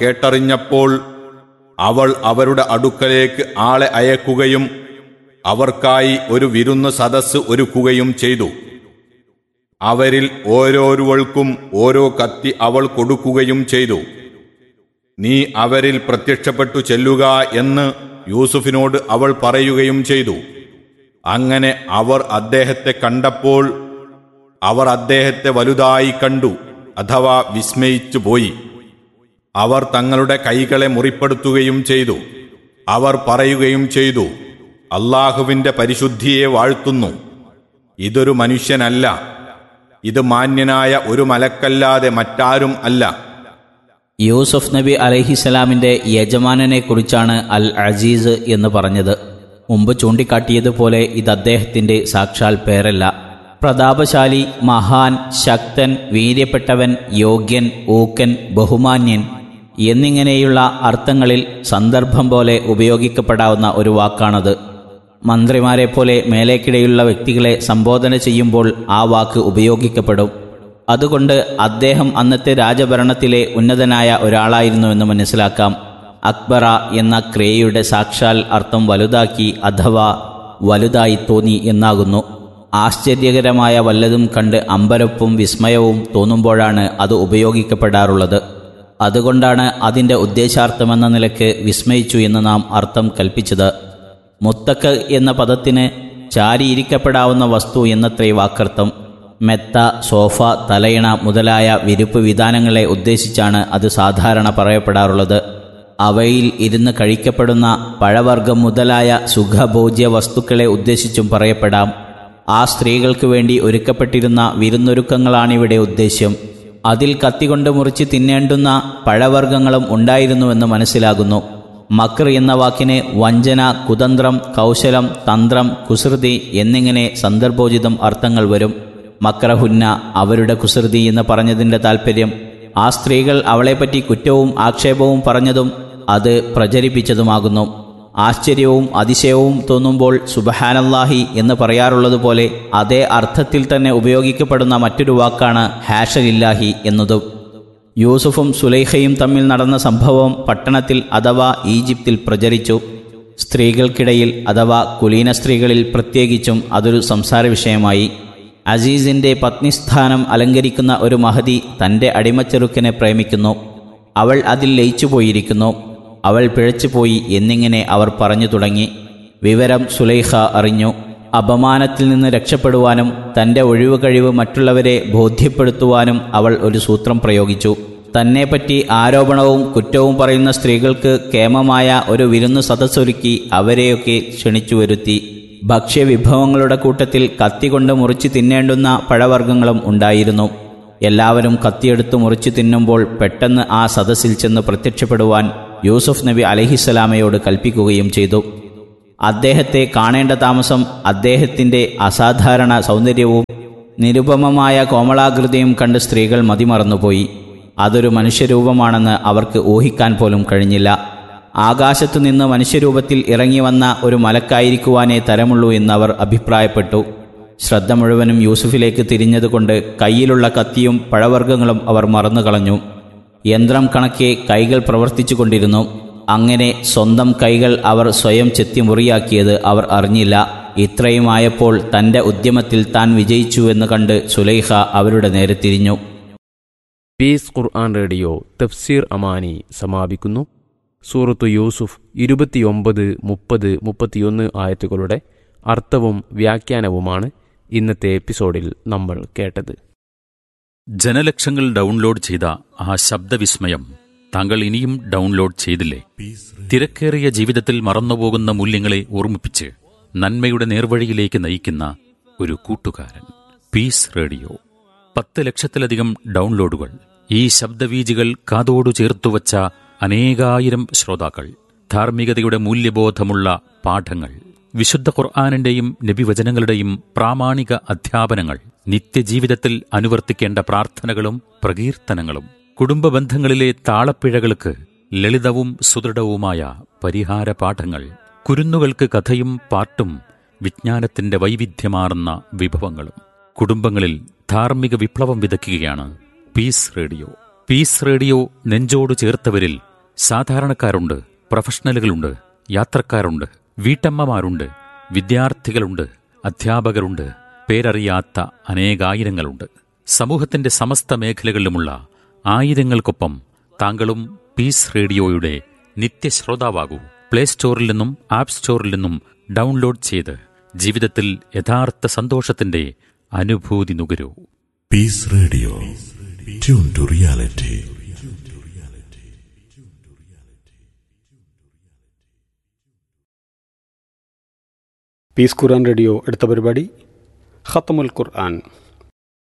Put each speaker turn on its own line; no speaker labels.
കേട്ടറിഞ്ഞപ്പോൾ അവൾ അവരുടെ അടുക്കലേക്ക് ആളെ അയക്കുകയും അവർക്കായി ഒരു വിരുന്ന് സദസ്സ് ഒരുക്കുകയും ചെയ്തു അവരിൽ ഓരോരുവൾക്കും ഓരോ കത്തി അവൾ കൊടുക്കുകയും ചെയ്തു നീ അവരിൽ പ്രത്യക്ഷപ്പെട്ടു ചെല്ലുക എന്ന് യൂസുഫിനോട് അവൾ പറയുകയും ചെയ്തു അങ്ങനെ അവർ അദ്ദേഹത്തെ കണ്ടപ്പോൾ അവർ അദ്ദേഹത്തെ വലുതായി കണ്ടു അഥവാ വിസ്മയിച്ചു പോയി അവർ തങ്ങളുടെ കൈകളെ മുറിപ്പെടുത്തുകയും ചെയ്തു അവർ പറയുകയും ചെയ്തു അള്ളാഹുവിന്റെ പരിശുദ്ധിയെ വാഴ്ത്തുന്നു ഇതൊരു മനുഷ്യനല്ല ഇത് മാന്യനായ ഒരു മലക്കല്ലാതെ മറ്റാരും അല്ല
യൂസുഫ് നബി അലഹിസലാമിന്റെ യജമാനനെ കുറിച്ചാണ് അൽ അസീസ് എന്ന് പറഞ്ഞത് മുമ്പ് ചൂണ്ടിക്കാട്ടിയതുപോലെ ഇത് അദ്ദേഹത്തിന്റെ സാക്ഷാൽ പേരല്ല പ്രതാപശാലി മഹാൻ ശക്തൻ വീര്യപ്പെട്ടവൻ യോഗ്യൻ ഊക്കൻ ബഹുമാന്യൻ എന്നിങ്ങനെയുള്ള അർത്ഥങ്ങളിൽ സന്ദർഭം പോലെ ഉപയോഗിക്കപ്പെടാവുന്ന ഒരു വാക്കാണത് മന്ത്രിമാരെ പോലെ മേലേക്കിടയിലുള്ള വ്യക്തികളെ സംബോധന ചെയ്യുമ്പോൾ ആ വാക്ക് ഉപയോഗിക്കപ്പെടും അതുകൊണ്ട് അദ്ദേഹം അന്നത്തെ രാജഭരണത്തിലെ ഉന്നതനായ ഒരാളായിരുന്നുവെന്ന് മനസ്സിലാക്കാം അക്ബറ എന്ന ക്രിയയുടെ സാക്ഷാൽ അർത്ഥം വലുതാക്കി അഥവാ വലുതായി തോന്നി എന്നാകുന്നു ആശ്ചര്യകരമായ വല്ലതും കണ്ട് അമ്പരപ്പും വിസ്മയവും തോന്നുമ്പോഴാണ് അത് ഉപയോഗിക്കപ്പെടാറുള്ളത് അതുകൊണ്ടാണ് അതിൻ്റെ ഉദ്ദേശാർത്ഥമെന്ന നിലയ്ക്ക് വിസ്മയിച്ചു എന്ന് നാം അർത്ഥം കൽപ്പിച്ചത് മുത്തക്ക് എന്ന പദത്തിന് ചാരിയിരിക്കപ്പെടാവുന്ന വസ്തു എന്നത്രേ വാക്കർത്ഥം മെത്ത സോഫ തലയിണ മുതലായ വിരുപ്പ് വിധാനങ്ങളെ ഉദ്ദേശിച്ചാണ് അത് സാധാരണ പറയപ്പെടാറുള്ളത് അവയിൽ ഇരുന്ന് കഴിക്കപ്പെടുന്ന പഴവർഗം മുതലായ സുഖഭോജ്യ വസ്തുക്കളെ ഉദ്ദേശിച്ചും പറയപ്പെടാം ആ സ്ത്രീകൾക്ക് വേണ്ടി ഒരുക്കപ്പെട്ടിരുന്ന വിരുന്നൊരുക്കങ്ങളാണിവിടെ ഉദ്ദേശ്യം അതിൽ കത്തികൊണ്ട് മുറിച്ച് തിന്നേണ്ടുന്ന പഴവർഗ്ഗങ്ങളും ഉണ്ടായിരുന്നുവെന്ന് മനസ്സിലാകുന്നു മക്ർ എന്ന വാക്കിന് വഞ്ചന കുതന്ത്രം കൗശലം തന്ത്രം കുസൃതി എന്നിങ്ങനെ സന്ദർഭോചിതം അർത്ഥങ്ങൾ വരും മക്രഹുന്ന അവരുടെ കുസൃതി എന്ന് പറഞ്ഞതിൻ്റെ താൽപ്പര്യം ആ സ്ത്രീകൾ അവളെപ്പറ്റി കുറ്റവും ആക്ഷേപവും പറഞ്ഞതും അത് പ്രചരിപ്പിച്ചതുമാകുന്നു ആശ്ചര്യവും അതിശയവും തോന്നുമ്പോൾ സുബഹാനല്ലാഹി എന്ന് പറയാറുള്ളതുപോലെ അതേ അർത്ഥത്തിൽ തന്നെ ഉപയോഗിക്കപ്പെടുന്ന മറ്റൊരു വാക്കാണ് ഹാഷലില്ലാഹി എന്നതും യൂസുഫും സുലൈഖയും തമ്മിൽ നടന്ന സംഭവം പട്ടണത്തിൽ അഥവാ ഈജിപ്തിൽ പ്രചരിച്ചു സ്ത്രീകൾക്കിടയിൽ അഥവാ കുലീന സ്ത്രീകളിൽ പ്രത്യേകിച്ചും അതൊരു സംസാര വിഷയമായി അസീസിന്റെ പത്നിസ്ഥാനം അലങ്കരിക്കുന്ന ഒരു മഹതി തൻ്റെ അടിമച്ചെറുക്കനെ പ്രേമിക്കുന്നു അവൾ അതിൽ ലയിച്ചുപോയിരിക്കുന്നു അവൾ പിഴച്ചുപോയി എന്നിങ്ങനെ അവർ പറഞ്ഞു തുടങ്ങി വിവരം സുലൈഖ അറിഞ്ഞു അപമാനത്തിൽ നിന്ന് രക്ഷപ്പെടുവാനും തൻ്റെ ഒഴിവ് കഴിവ് മറ്റുള്ളവരെ ബോധ്യപ്പെടുത്തുവാനും അവൾ ഒരു സൂത്രം പ്രയോഗിച്ചു തന്നെപ്പറ്റി ആരോപണവും കുറ്റവും പറയുന്ന സ്ത്രീകൾക്ക് കേമമായ ഒരു വിരുന്ന് സദസ്സൊരുക്കി അവരെയൊക്കെ ക്ഷണിച്ചു വരുത്തി ഭക്ഷ്യവിഭവങ്ങളുടെ കൂട്ടത്തിൽ കത്തികൊണ്ട് മുറിച്ച് തിന്നേണ്ടുന്ന പഴവർഗ്ഗങ്ങളും ഉണ്ടായിരുന്നു എല്ലാവരും കത്തിയെടുത്ത് മുറിച്ചു തിന്നുമ്പോൾ പെട്ടെന്ന് ആ സദസ്സിൽ ചെന്ന് പ്രത്യക്ഷപ്പെടുവാൻ യൂസുഫ് നബി അലഹിസ്സലാമയോട് കൽപ്പിക്കുകയും ചെയ്തു അദ്ദേഹത്തെ കാണേണ്ട താമസം അദ്ദേഹത്തിൻ്റെ അസാധാരണ സൗന്ദര്യവും നിരുപമമായ കോമളാകൃതിയും കണ്ട് സ്ത്രീകൾ മതിമറന്നുപോയി അതൊരു മനുഷ്യരൂപമാണെന്ന് അവർക്ക് ഊഹിക്കാൻ പോലും കഴിഞ്ഞില്ല ആകാശത്തു നിന്ന് മനുഷ്യരൂപത്തിൽ ഇറങ്ങി വന്ന ഒരു മലക്കായിരിക്കുവാനേ തരമുള്ളൂ എന്നവർ അഭിപ്രായപ്പെട്ടു ശ്രദ്ധ മുഴുവനും യൂസുഫിലേക്ക് തിരിഞ്ഞതുകൊണ്ട് കയ്യിലുള്ള കത്തിയും പഴവർഗ്ഗങ്ങളും അവർ മറന്നുകളഞ്ഞു യന്ത്രം കണക്കെ കൈകൾ പ്രവർത്തിച്ചു കൊണ്ടിരുന്നു അങ്ങനെ സ്വന്തം കൈകൾ അവർ സ്വയം ചെത്തി മുറിയാക്കിയത് അവർ അറിഞ്ഞില്ല ഇത്രയുമായപ്പോൾ തൻ്റെ ഉദ്യമത്തിൽ താൻ വിജയിച്ചു എന്ന് കണ്ട് സുലൈഖ അവരുടെ നേരെ തിരിഞ്ഞു
പീസ് ഖുർആൻ റേഡിയോ തഫ്സീർ അമാനി സമാപിക്കുന്നു സൂറത്തു യൂസുഫ് ഇരുപത്തിയൊമ്പത് മുപ്പത് മുപ്പത്തിയൊന്ന് ആയത്തുകളുടെ അർത്ഥവും വ്യാഖ്യാനവുമാണ് ഇന്നത്തെ എപ്പിസോഡിൽ നമ്മൾ കേട്ടത്
ജനലക്ഷങ്ങൾ ഡൗൺലോഡ് ചെയ്ത ആ ശബ്ദവിസ്മയം താങ്കൾ ഇനിയും ഡൗൺലോഡ് ചെയ്തില്ലേ തിരക്കേറിയ ജീവിതത്തിൽ മറന്നുപോകുന്ന മൂല്യങ്ങളെ ഓർമ്മിപ്പിച്ച് നന്മയുടെ നേർവഴിയിലേക്ക് നയിക്കുന്ന ഒരു കൂട്ടുകാരൻ പീസ് റേഡിയോ പത്ത് ലക്ഷത്തിലധികം ഡൗൺലോഡുകൾ ഈ ശബ്ദവീജികൾ കാതോടു ചേർത്തുവച്ച അനേകായിരം ശ്രോതാക്കൾ ധാർമ്മികതയുടെ മൂല്യബോധമുള്ള പാഠങ്ങൾ വിശുദ്ധ ഖുർആാനിന്റെയും നബിവചനങ്ങളുടെയും പ്രാമാണിക അധ്യാപനങ്ങൾ നിത്യജീവിതത്തിൽ അനുവർത്തിക്കേണ്ട പ്രാർത്ഥനകളും പ്രകീർത്തനങ്ങളും കുടുംബ ബന്ധങ്ങളിലെ താളപ്പിഴകൾക്ക് ലളിതവും സുദൃഢവുമായ പരിഹാര പാഠങ്ങൾ കുരുന്നുകൾക്ക് കഥയും പാട്ടും വിജ്ഞാനത്തിന്റെ വൈവിധ്യമാർന്ന വിഭവങ്ങളും കുടുംബങ്ങളിൽ ധാർമ്മിക വിപ്ലവം വിതയ്ക്കുകയാണ് പീസ് റേഡിയോ പീസ് റേഡിയോ നെഞ്ചോട് ചേർത്തവരിൽ സാധാരണക്കാരുണ്ട് പ്രൊഫഷണലുകളുണ്ട് യാത്രക്കാരുണ്ട് വീട്ടമ്മമാരുണ്ട് വിദ്യാർത്ഥികളുണ്ട് അധ്യാപകരുണ്ട് പേരറിയാത്ത അനേകായിരങ്ങളുണ്ട് സമൂഹത്തിന്റെ സമസ്ത മേഖലകളിലുമുള്ള ആയിരങ്ങൾക്കൊപ്പം താങ്കളും പീസ് റേഡിയോയുടെ നിത്യശ്രോതാവാകൂ പ്ലേ സ്റ്റോറിൽ നിന്നും ആപ്പ് സ്റ്റോറിൽ നിന്നും ഡൗൺലോഡ് ചെയ്ത് ജീവിതത്തിൽ യഥാർത്ഥ സന്തോഷത്തിന്റെ അനുഭൂതി നുകരൂ
Peace Radio. Tune to reality.
Peace Quran radio എടുത്ത പരിപാടി ഖത്തമുൽ ഖുർആൻ